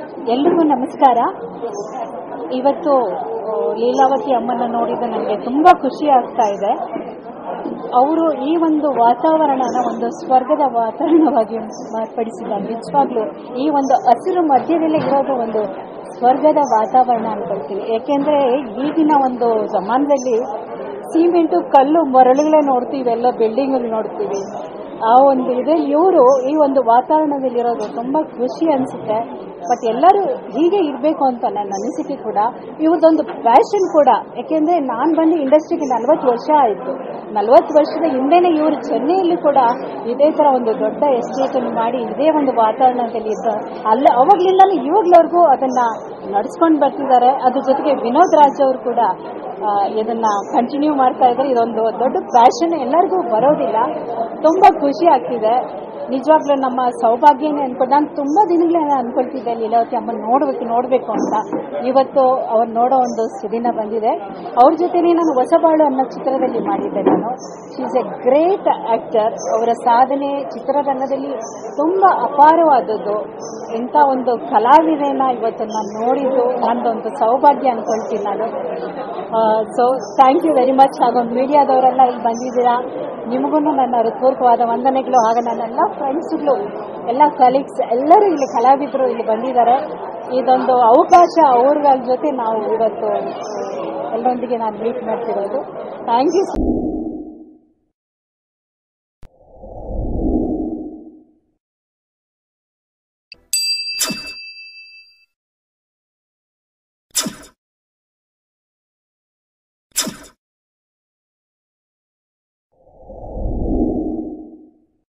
ಎಲ್ರಿಗೂ ನಮಸ್ಕಾರ ಇವತ್ತು ಆ, ಲೀಲಾವತಿ ಅಮ್ಮನ ನೋಡಿದ ನನಗೆ ತುಂಬಾ ಖುಷಿ ಆಗ್ತಾ ಇದೆ ಅವರು ಈ ಒಂದು ವಾತಾವರಣನ ಒಂದು ಸ್ವರ್ಗದ ವಾತಾವರಣವಾಗಿ ಮಾರ್ಪಡಿಸಿದ್ದಾರೆ ನಿಜವಾಗ್ಲೂ ಈ ಒಂದು ಹಸಿರು ಮಧ್ಯದಲ್ಲೇ ಇರೋದು ಒಂದು ಸ್ವರ್ಗದ ವಾತಾವರಣ ಅನ್ಕೊಳ್ತೀವಿ ಯಾಕೆಂದ್ರೆ ಈಗಿನ ಒಂದು ಜಮಾನದಲ್ಲಿ ಸಿಮೆಂಟು ಕಲ್ಲು ಮರಳುಗಳೇ ನೋಡ್ತೀವಿ ಎಲ್ಲ ಬಿಲ್ಡಿಂಗ್ ನೋಡ್ತೀವಿ ಆ ಒಂದು ಇದ್ರಲ್ಲಿ ಇವರು ಈ ಒಂದು ವಾತಾವರಣದಲ್ಲಿರೋದು ತುಂಬಾ ಖುಷಿ ಅನ್ಸುತ್ತೆ ಬಟ್ ಎಲ್ಲರೂ ಹೀಗೆ ಇರಬೇಕು ಅಂತ ನನ್ನ ಅನಿಸಿಕೆ ಕೂಡ ಇವ್ರದೊಂದು ಪ್ಯಾಷನ್ ಕೂಡ ಯಾಕೆಂದ್ರೆ ನಾನು ಬಂದು ಇಂಡಸ್ಟ್ರಿಗೆ ನಲ್ವತ್ತು ವರ್ಷ ಆಯಿತು ನಲ್ವತ್ತು ವರ್ಷದ ಹಿಂದೆನೇ ಇವರು ಚೆನ್ನೈಯಲ್ಲಿ ಕೂಡ ಇದೇ ತರ ಒಂದು ದೊಡ್ಡ ಎಸ್ಟೇಟ್ ಅನ್ನು ಮಾಡಿ ಇದೇ ಒಂದು ವಾತಾವರಣದಲ್ಲಿ ಇದ್ದ ಅಲ್ಲ ಅವಾಗ್ಲಿಂದಲೂ ಇವಾಗ್ಲವರೆಗೂ ಅದನ್ನ ನಡ್ಸ್ಕೊಂಡು ಬರ್ತಿದ್ದಾರೆ ಅದ್ರ ಜೊತೆಗೆ ವಿನೋದ್ ರಾಜ್ ಅವರು ಕೂಡ ಆ, ಇದನ್ನ ಕಂಟಿನ್ಯೂ ಮಾಡ್ತಾ ಇದ್ದಾರೆ ಇದೊಂದು ದೊಡ್ಡ ಪ್ಯಾಷನ್ ಎಲ್ಲರಿಗೂ ಬರೋದಿಲ್ಲ ತುಂಬಾ ಖುಷಿ ಆಗ್ತಿದೆ ನಿಜವಾಗ್ಲೂ ನಮ್ಮ ಸೌಭಾಗ್ಯನೇ ಅನ್ಕೊಂಡು ನಾನು ತುಂಬಾ ದಿನಗಳೇ ಅನ್ಕೊಳ್ತಿದ್ದೆ ಲೀಲಾವತಿ ಅಮ್ಮ ನೋಡ್ಬೇಕು ನೋಡ್ಬೇಕು ಅಂತ ಇವತ್ತು ಅವ್ರು ನೋಡೋ ಒಂದು ಸುದಿನ ಬಂದಿದೆ ಅವ್ರ ಜೊತೆನೇ ನಾನು ಹೊಸಬಾಳು ಅನ್ನೋ ಚಿತ್ರದಲ್ಲಿ ಮಾಡಿದ್ದೆ ನಾನು she is a great actor ಅವರ ಸಾಧನೆ ಚಿತ್ರರಂಗದಲ್ಲಿ ತುಂಬಾ ಅಪಾರವಾದದ್ದು ಇಂಥ ಒಂದು ಕಲಾವಿದೆನ ಇವತ್ತು ನಾನು ನೋಡಿದ್ದು ನಂದೊಂದು ಸೌಭಾಗ್ಯ ಅನ್ಕೊಳ್ತೀನಿ ನಾನು so thank you very much ಹಾಗೊಂದು ಮೀಡಿಯಾದವರೆಲ್ಲ ಇಲ್ಲಿ ಬಂದಿದ್ದೀರಾ ನಿಮಗೂ ನನ್ನ ಹೃತ್ಪೂರ್ವಕವಾದ ವಂದನೆಗಳು ಹಾಗೂ ನನ್ನ ಎಲ್ಲ ಫ್ರೆಂಡ್ಸ್ಗಳು ಎಲ್ಲ ಕಲೀಗ್ಸ್ ಎಲ್ಲರೂ ಇಲ್ಲಿ ಕಲಾವಿದರು ಇಲ್ಲಿ ಬಂದಿದ್ದಾರೆ ಇದೊಂದು ಅವಕಾಶ ಅವ್ರಗಳ ಜೊತೆ ನಾವು ಇವತ್ತು ಎಲ್ಲರೊಂದಿಗೆ ನಾನು ಮೀಟ್ ಮಾಡ್ತಿರೋದು ಥ್ಯಾಂಕ್ ಯು